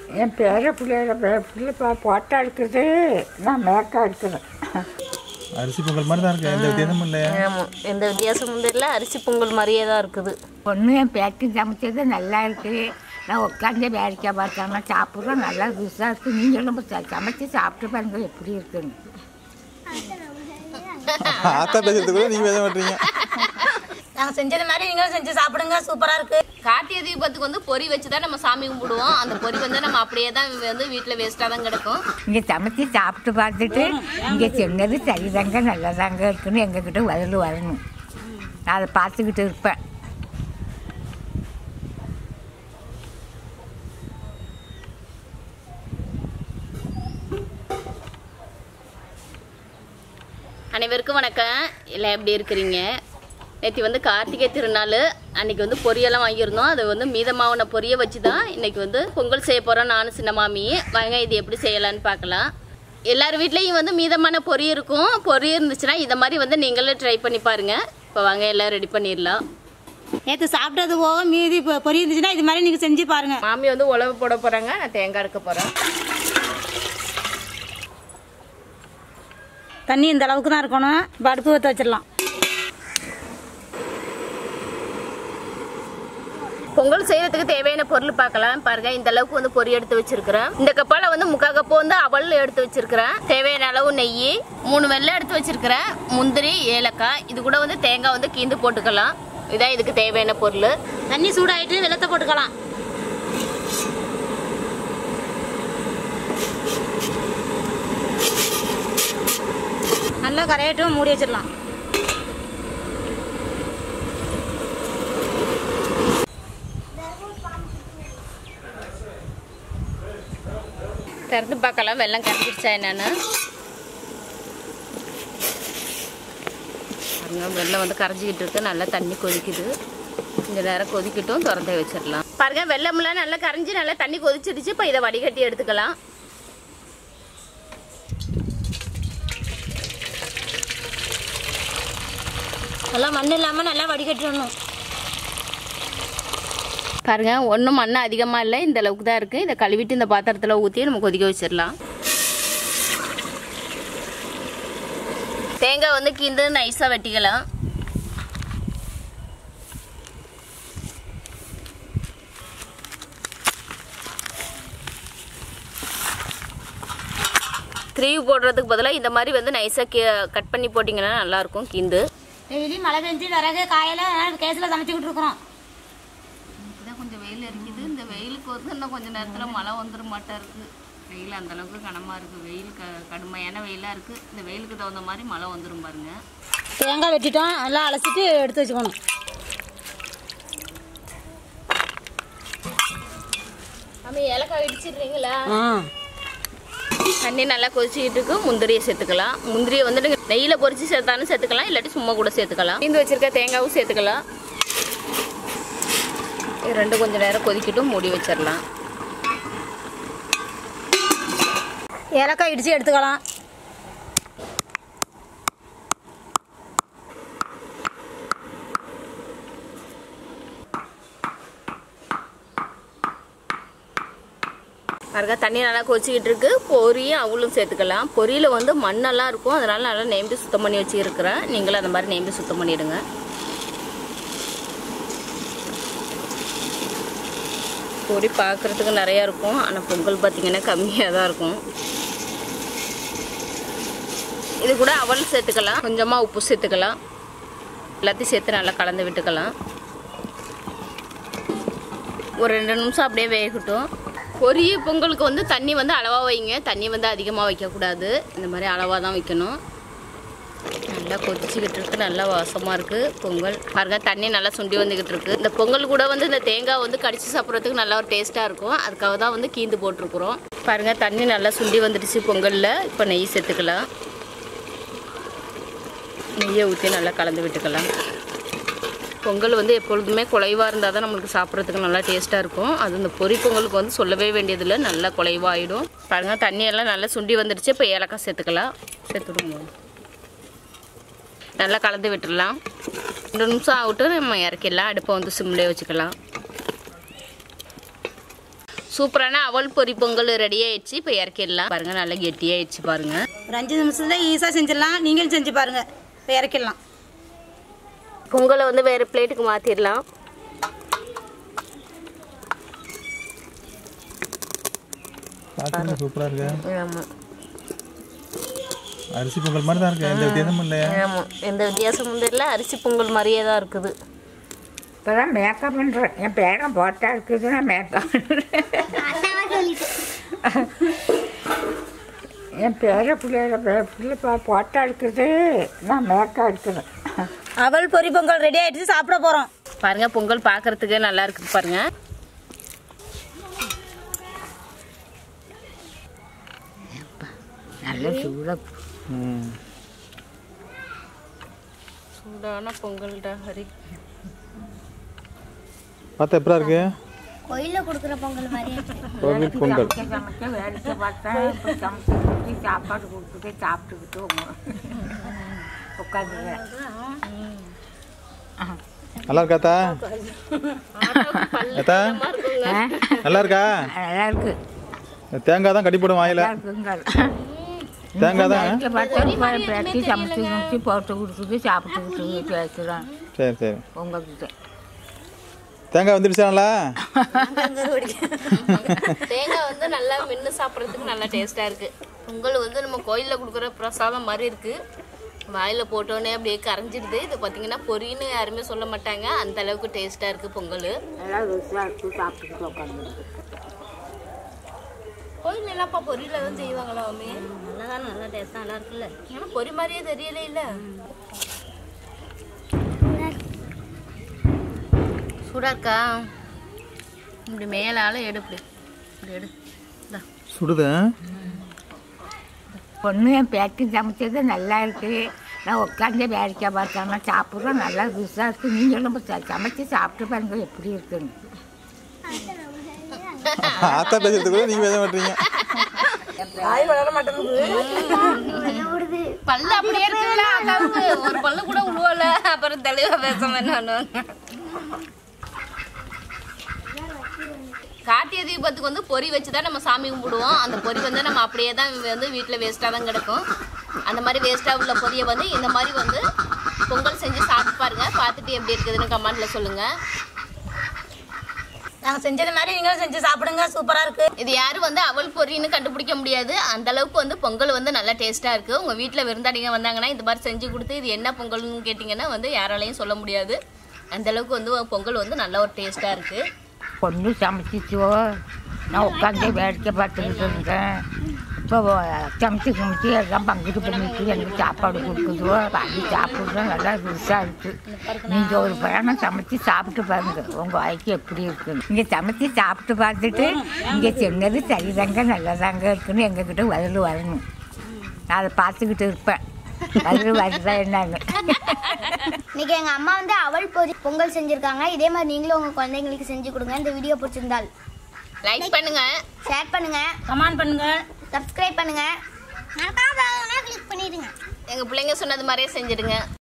என் பேர பிள்ளையோட பேர பிள்ளை போட்டா இருக்குது நான் மேக்கா இருக்குது அரிசி பொங்கல் மாதிரி தான் இருக்கு எந்த வித்தியாசமும் இல்லை ஆமாம் எந்த வித்தியாசமும் தெரியல அரிசி பொங்கல் மாதிரியே தான் இருக்குது பொண்ணு என் பேத்தி சமைச்சது நல்லா இருக்குது நான் உட்காந்து வேடிக்கை பார்த்தாம சாப்பிட்றோம் நல்லா ருசியாக இருக்குது நீங்களும் ச- சமைச்சு சாப்பிட்டு பாருங்க எப்படி இருக்குன்னு ஆத்தா பேசுறது கூட நீங்க பேச மாட்டீங்க நாங்கள் செஞ்சது மாதிரி நீங்களும் செஞ்சு சாப்பிடுங்க சூப்பராக இருக்குது கார்த்திகை தீபத்துக்கு வந்து பொரி வச்சு தான் நம்ம சாமி கும்பிடுவோம் அந்த பொரி வந்து நம்ம அப்படியே தான் வந்து வீட்டில் வேஸ்ட்டாக தான் கிடக்கும் இங்கே சமைச்சு சாப்பிட்டு பார்த்துட்டு இங்கே சொன்னது சரிதாங்க நல்லதாங்க இருக்குன்னு எங்ககிட்ட பதில் வரணும் நான் அதை பார்த்துக்கிட்டு இருப்பேன் அனைவருக்கும் வணக்கம் எல்லாம் எப்படி இருக்கிறீங்க நேற்று வந்து கார்த்திகை திருநாள் அன்னைக்கு வந்து பொரியெல்லாம் வாங்கியிருந்தோம் அது வந்து மீதமாவன பொரிய வச்சு தான் இன்னைக்கு வந்து பொங்கல் செய்ய போகிறோம் நானும் சின்ன மாமி வாங்க இது எப்படி செய்யலான்னு பார்க்கலாம் எல்லார் வீட்லேயும் வந்து மீதமான பொரி இருக்கும் பொரி இருந்துச்சுன்னா இதை மாதிரி வந்து நீங்களும் ட்ரை பண்ணி பாருங்க இப்போ வாங்க எல்லாம் ரெடி பண்ணிடலாம் நேற்று சாப்பிட்டது போக மீதி பொ- பொரி இருந்துச்சுன்னா இது மாதிரி நீங்கள் செஞ்சு பாருங்கள் மாமி வந்து உழவு போட போகிறாங்க நான் தேங்காய் எடுக்க போகிறேன் தண்ணி இந்த அளவுக்கு தான் இருக்கணும் இப்போ அடுப்பு ஊற்ற வச்சிடலாம் பொங்கல் செய்யறதுக்கு தேவையான பொருள் பார்க்கலாம் பாருங்க இந்த அளவுக்கு வந்து பொரி எடுத்து வச்சிருக்கிறேன் இந்த கப்பால வந்து முக்கா கப்பு வந்து அவல் எடுத்து வச்சிருக்கிறேன் தேவையான அளவு நெய் மூணு வெள்ளை எடுத்து வச்சிருக்கிறேன் முந்திரி ஏலக்காய் இது கூட வந்து தேங்காய் வந்து கீந்து போட்டுக்கலாம் இதான் இதுக்கு தேவையான பொருள் தண்ணி சூடாயிட்டு வெள்ளத்தை போட்டுக்கலாம் நல்லா கரையட்டும் மூடி வச்சிடலாம் திறந்து பார்க்கலாம் வெள்ளம் கரைஞ்சிருச்சா என்னன்னு பாருங்க வெள்ளம் வந்து கரைஞ்சிக்கிட்டு இருக்கு நல்லா தண்ணி கொதிக்குது இந்த நேரம் கொதிக்கட்டும் திறந்தே வச்சிடலாம் பாருங்க வெள்ளம்லாம் நல்லா கரைஞ்சி நல்லா தண்ணி கொதிச்சிடுச்சு இப்போ இதை வடிகட்டி எடுத்துக்கலாம் நல்லா மண் இல்லாமல் நல்லா வடிகட்டிடணும் பாருங்க ஒன்றும் மண் அதிகமாக இல்லை இந்த அளவுக்கு தான் இருக்குது இதை கழுவிட்டு இந்த பாத்திரத்தில் ஊற்றி நம்ம கொதிக்க வச்சிடலாம் தேங்காய் வந்து கீந்து நைஸாக வெட்டிக்கலாம் திருவி போடுறதுக்கு பதிலாக இந்த மாதிரி வந்து நைஸாக கட் பண்ணி போட்டிங்கன்னா நல்லாயிருக்கும் கீந்து டெய்லி மழை பெஞ்சு விறகு காயல கேஸில் சமைச்சுக்கிட்டு இருக்கிறோம் இப்போதான் கொஞ்சம் வெயில் அடிக்குது இந்த வெயிலுக்கு வந்து இன்னும் கொஞ்சம் நேரத்தில் மழை வந்துட மாட்டா இருக்கு வெயில் அந்த அளவுக்கு கனமாக இருக்குது வெயில் க கடுமையான வெயிலாக இருக்குது இந்த வெயிலுக்கு தகுந்த மாதிரி மழை வந்துடும் பாருங்க தேங்காய் வெட்டிட்டோம் நல்லா அலசிட்டு எடுத்து வச்சுக்கணும் நம்ம ஏலக்காய் இடிச்சிடுறீங்களா ஆ தண்ணி நல்லா கொதிச்சுக்கிட்டு இருக்கு முந்திரியை சேர்த்துக்கலாம் முந்திரியை வந்து நீங்க நெய்யில பொரிச்சு சேர்த்தாலும் சேர்த்துக்கலாம் இல்லாட்டி சும்மா கூட சேர்த்துக்கலாம் தீந்து வச்சிருக்க தேங்காவும் சேர்த்துக்கலாம் இது ரெண்டும் கொஞ்சம் நேரம் கொதிக்கட்டும் மூடி வச்சிடலாம் ஏலக்காய் இடித்து எடுத்துக்கலாம் பாருங்க தண்ணி நல்லா கொதிச்சுக்கிட்டு இருக்கு பொரியும் அவளும் சேர்த்துக்கலாம் பொரியில் வந்து மண்ணெல்லாம் இருக்கும் அதனால நல்லா நேம்பி சுத்தம் பண்ணி வச்சுருக்கிறேன் நீங்களும் அந்த மாதிரி நேம்பி சுத்தம் பண்ணிடுங்க பொரி பார்க்குறதுக்கு நிறையா இருக்கும் ஆனால் பொங்கல் பார்த்தீங்கன்னா கம்மியாக தான் இருக்கும் இது கூட அவல் சேர்த்துக்கலாம் கொஞ்சமாக உப்பு சேர்த்துக்கலாம் எல்லாத்தையும் சேர்த்து நல்லா கலந்து விட்டுக்கலாம் ஒரு ரெண்டு நிமிஷம் அப்படியே வேகட்டும் பொரிய பொங்கலுக்கு வந்து தண்ணி வந்து அளவாக வைங்க தண்ணி வந்து அதிகமாக வைக்கக்கூடாது இந்த மாதிரி அளவாக தான் வைக்கணும் நல்லா கொதிச்சுக்கிட்டு இருக்கு நல்லா வாசமாக இருக்குது பொங்கல் பாருங்க தண்ணி நல்லா சுண்டி வந்துக்கிட்டு இருக்கு இந்த பொங்கல் கூட வந்து இந்த தேங்காய் வந்து கடிச்சு சாப்பிட்றதுக்கு நல்லா ஒரு டேஸ்ட்டாக இருக்கும் அதுக்காக தான் வந்து கீந்து போட்டிருக்குறோம் பாருங்க தண்ணி நல்லா சுண்டி வந்துடுச்சு பொங்கலில் இப்போ நெய் சேர்த்துக்கலாம் நெய்யை ஊற்றி நல்லா கலந்து விட்டுக்கலாம் பொங்கல் வந்து எப்பொழுதுமே குலைவாக இருந்தால் தான் நம்மளுக்கு சாப்பிட்றதுக்கு நல்லா டேஸ்ட்டாக இருக்கும் அது இந்த பொரி பொங்கலுக்கு வந்து சொல்லவே வேண்டியதில்லை நல்லா குலைவாயிடும் பாருங்க தண்ணியெல்லாம் நல்லா சுண்டி வந்துடுச்சு இப்போ ஏலக்காய் சேர்த்துக்கலாம் சேர்த்துடுங்க நல்லா கலந்து விட்டுடலாம் ரெண்டு நிமிஷம் ஆகட்டும் நம்ம இறக்கிடலாம் அடுப்பை வந்து சிம்லேயே வச்சுக்கலாம் சூப்பரான அவல் பொரி பொங்கல் ரெடி ஆயிடுச்சு இப்போ இறக்கிடலாம் பாருங்க நல்லா கெட்டியாயிடுச்சு பாருங்க ஒரு அஞ்சு நிமிஷத்துல ஈஸியாக செஞ்சிடலாம் நீங்களும் செஞ்சு பாருங்க இப்போ இறக்கிடலாம் பொங்கலை வந்து வேறு பிளேட்டுக்கு மாற்றிடலாம் பார்க்கறது சூப்பராக இருக்கு ஆமாம் அரிசி பொங்கல் மாதிரி தான் இருக்கு எந்த வித்தியாசமும் இல்லையா ஆமாம் எந்த வித்தியாசமும் தெரியல அரிசி பொங்கல் மாதிரியே தான் இருக்குது இப்போ தான் மேக்கப் பண்ணுறேன் என் பேரன் போட்டா இருக்குது நான் மேக்கப் என் பேர பிள்ளையோட பிள்ளை போட்டா இருக்குது நான் மேக்கப் எடுக்கிறேன் அவல் பொரி பொங்கல் ரெடி ஆயிடுச்சு சாப்பிட போகிறோம் பாருங்க பொங்கல் பார்க்கறதுக்கு நல்லா இருக்குது பாருங்க நல்ல சூடாக ம் சூடான பொங்கல்டா ஹரி பார்த்தா எப்படா இருக்கு கோயிலில் கொடுக்குற பொங்கல் மாதிரி கோவில் பொங்கல் சமைக்க சமைக்க வேடிக்கை பார்த்தா இப்போ சமைச்சு கொடுத்து சாப்பாடு கொடுத்துட்டு சாப்பிட்டுக்கிட்டு உட்காந்துக்கிறேன் நல்லா இருக்காத்தா ஏத்தா நல்லா இருக்கா நல்லா இருக்கு தேங்காய் தான் கடிப்படும் வாயில நல்லா இருக்குங்க தேங்காய் தான் வேடிக்கை பார்த்தா பேட்டி சமைச்சு சமைச்சு போட்டு கொடுத்துட்டு சாப்பிட்டுக்கிட்டு பேசுகிறேன் சரி சரி உங்ககிட்ட தேங்காய் வந்துடுச்சாங்களா தேங்காய் வந்து நல்லா மென்று சாப்பிட்றதுக்கு நல்லா டேஸ்ட்டாக இருக்குது பொங்கல் வந்து நம்ம கோயிலில் கொடுக்குற பிரசாதம் மாதிரி இருக்குது வாயில் போட்டோன்னே அப்படியே கரைஞ்சிடுது இது பார்த்தீங்கன்னா பொரின்னு யாருமே சொல்ல மாட்டாங்க அந்த அளவுக்கு டேஸ்ட்டாக இருக்குது பொங்கல் நல்லா ருசியாக இருக்கு சாப்பிட்டுக்கிட்டு உட்காந்துருக்கு கோயில் எல்லாம்ப்பா பொரியில் தான் செய்வாங்களா அம்மே நல்லா தான் நல்லா டேஸ்ட்டாக நல்லா இருக்குல்ல ஆனால் பொரி மாதிரியே தெரியல இல்லை சூடா இருக்கா இப்படி மேலால எடு இப்படி இப்படி எடு இந்தா. சுடுது பொண்ணு என் பேட்டி சமைச்சது நல்லா இருக்கு நான் உட்காந்து வேடிக்கை பார்த்தாங்க சாப்பிட்றோம் நல்லா ருசியாக இருக்கு நீங்களும் ச- சமைச்சு சாப்பிட்டு பாருங்க எப்படி இருக்குன்னு ஆத்தா பேசுறது கூட நீங்க பேச மாட்டீங்க பல்லு அப்படியே இருக்குல்ல அக்காவுக்கு ஒரு பல்லு கூட உழுவல அப்புறம் தெளிவா பேச வேணும் கார்த்திகை தீபத்துக்கு வந்து பொரி வச்சு தான் நம்ம சாமி கும்பிடுவோம் அந்த பொரி வந்து நம்ம அப்படியே தான் வந்து வீட்டில் வேஸ்ட்டாக தான் கிடக்கும் அந்த மாதிரி வேஸ்ட்டாக உள்ள பொரியை வந்து இந்த மாதிரி வந்து பொங்கல் செஞ்சு சாப்பிட்டு பாருங்க பார்த்துட்டு எப்படி இருக்குதுன்னு கமெண்ட்ல சொல்லுங்க நாங்கள் செஞ்சது மாதிரி நீங்களும் செஞ்சு சாப்பிடுங்க சூப்பராக இருக்கு இது யாரும் வந்து அவல் பொரின்னு கண்டுபிடிக்க முடியாது அந்த அளவுக்கு வந்து பொங்கல் வந்து நல்லா டேஸ்ட்டாக இருக்குது உங்கள் வீட்டில் விருந்தாடிங்க வந்தாங்கன்னா இந்த மாதிரி செஞ்சு கொடுத்து இது என்ன பொங்கல்னு கேட்டிங்கன்னா வந்து யாராலையும் சொல்ல முடியாது அந்த அளவுக்கு வந்து பொங்கல் வந்து நல்ல ஒரு டேஸ்ட்டாக இருக்குது பொண்ணு சமைச்சிச்சோ நான் உட்காந்து வேடிக்கை பார்த்துக்கிட்டு இருந்தேன் இப்போ சமைச்சு சமைச்சு எல்லாம் பங்கிட்டு பண்ணிட்டு எனக்கு சாப்பாடு கொடுக்குதோ வாங்கி சாப்பிட்றோம் நல்லா ருசியாக இருக்குது நீங்கள் ஒரு பயணம் சமைச்சு சாப்பிட்டு பாருங்க உங்கள் வாய்க்கு எப்படி இருக்குன்னு இங்கே சமைச்சு சாப்பிட்டு பார்த்துட்டு இங்கே சொன்னது சரிதாங்க நல்லதாங்க இருக்குன்னு எங்ககிட்ட பதில் வரணும் நான் அதை பார்த்துக்கிட்டு இருப்பேன் பதில் வருதா என்னன்னு இன்னைக்கு எங்கள் அம்மா வந்து அவல் பொரி பொங்கல் செஞ்சுருக்காங்க இதே மாதிரி நீங்களும் உங்கள் குழந்தைங்களுக்கு செஞ்சு கொடுங்க இந்த வீடியோ பிடிச்சிருந்தால் லைக் பண்ணுங்க ஷேர் பண்ணுங்க கமெண்ட் பண்ணுங்க சப்ஸ்கிரைப் பண்ணுங்க மறக்காம கிளிக் பண்ணிடுங்க எங்கள் பிள்ளைங்க சொன்னது மாதிரியே செஞ்சிடுங்க